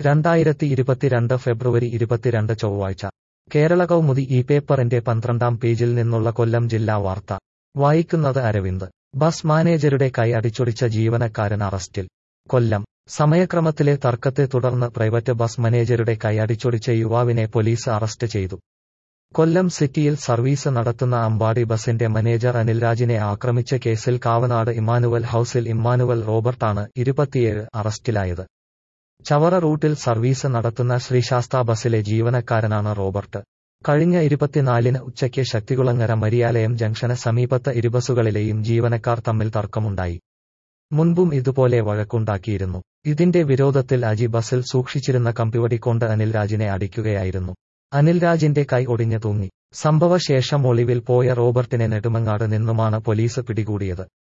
രണ്ടായിരത്തി ഇരുപത്തിരണ്ട് ഫെബ്രുവരി ഇരുപത്തിരണ്ട് ചൊവ്വാഴ്ച കേരള കൗമുദി ഈ പേപ്പറിന്റെ പന്ത്രണ്ടാം പേജിൽ നിന്നുള്ള കൊല്ലം ജില്ലാ വാർത്ത വായിക്കുന്നത് അരവിന്ദ് ബസ് മാനേജരുടെ കൈ അടിച്ചൊടിച്ച ജീവനക്കാരൻ അറസ്റ്റിൽ കൊല്ലം സമയക്രമത്തിലെ തർക്കത്തെ തുടർന്ന് പ്രൈവറ്റ് ബസ് മാനേജരുടെ കൈ അടിച്ചൊടിച്ച യുവാവിനെ പോലീസ് അറസ്റ്റ് ചെയ്തു കൊല്ലം സിറ്റിയിൽ സർവീസ് നടത്തുന്ന അമ്പാടി ബസിന്റെ മാനേജർ അനിൽരാജിനെ ആക്രമിച്ച കേസിൽ കാവനാട് ഇമ്മാനുവൽ ഹൌസിൽ ഇമ്മാനുവൽ റോബർട്ടാണ് ഇരുപത്തിയേഴ് അറസ്റ്റിലായത് ചവറ റൂട്ടിൽ സർവീസ് നടത്തുന്ന ശ്രീശാസ്ത ബസിലെ ജീവനക്കാരനാണ് റോബർട്ട് കഴിഞ്ഞ ഇരുപത്തിനാലിന് ഉച്ചയ്ക്ക് ശക്തികുളങ്ങര മരിയാലയം ജംഗ്ഷന് സമീപത്ത് ഇരുബസുകളിലെയും ജീവനക്കാർ തമ്മിൽ തർക്കമുണ്ടായി മുൻപും ഇതുപോലെ വഴക്കുണ്ടാക്കിയിരുന്നു ഇതിന്റെ വിരോധത്തിൽ അജി ബസിൽ സൂക്ഷിച്ചിരുന്ന കമ്പിവടിക്കൊണ്ട് അനിൽരാജിനെ അടിക്കുകയായിരുന്നു അനിൽരാജിന്റെ കൈ ഒടിഞ്ഞു തൂങ്ങി സംഭവശേഷം ഒളിവിൽ പോയ റോബർട്ടിനെ നെടുമങ്ങാട് നിന്നുമാണ് പോലീസ് പിടികൂടിയത്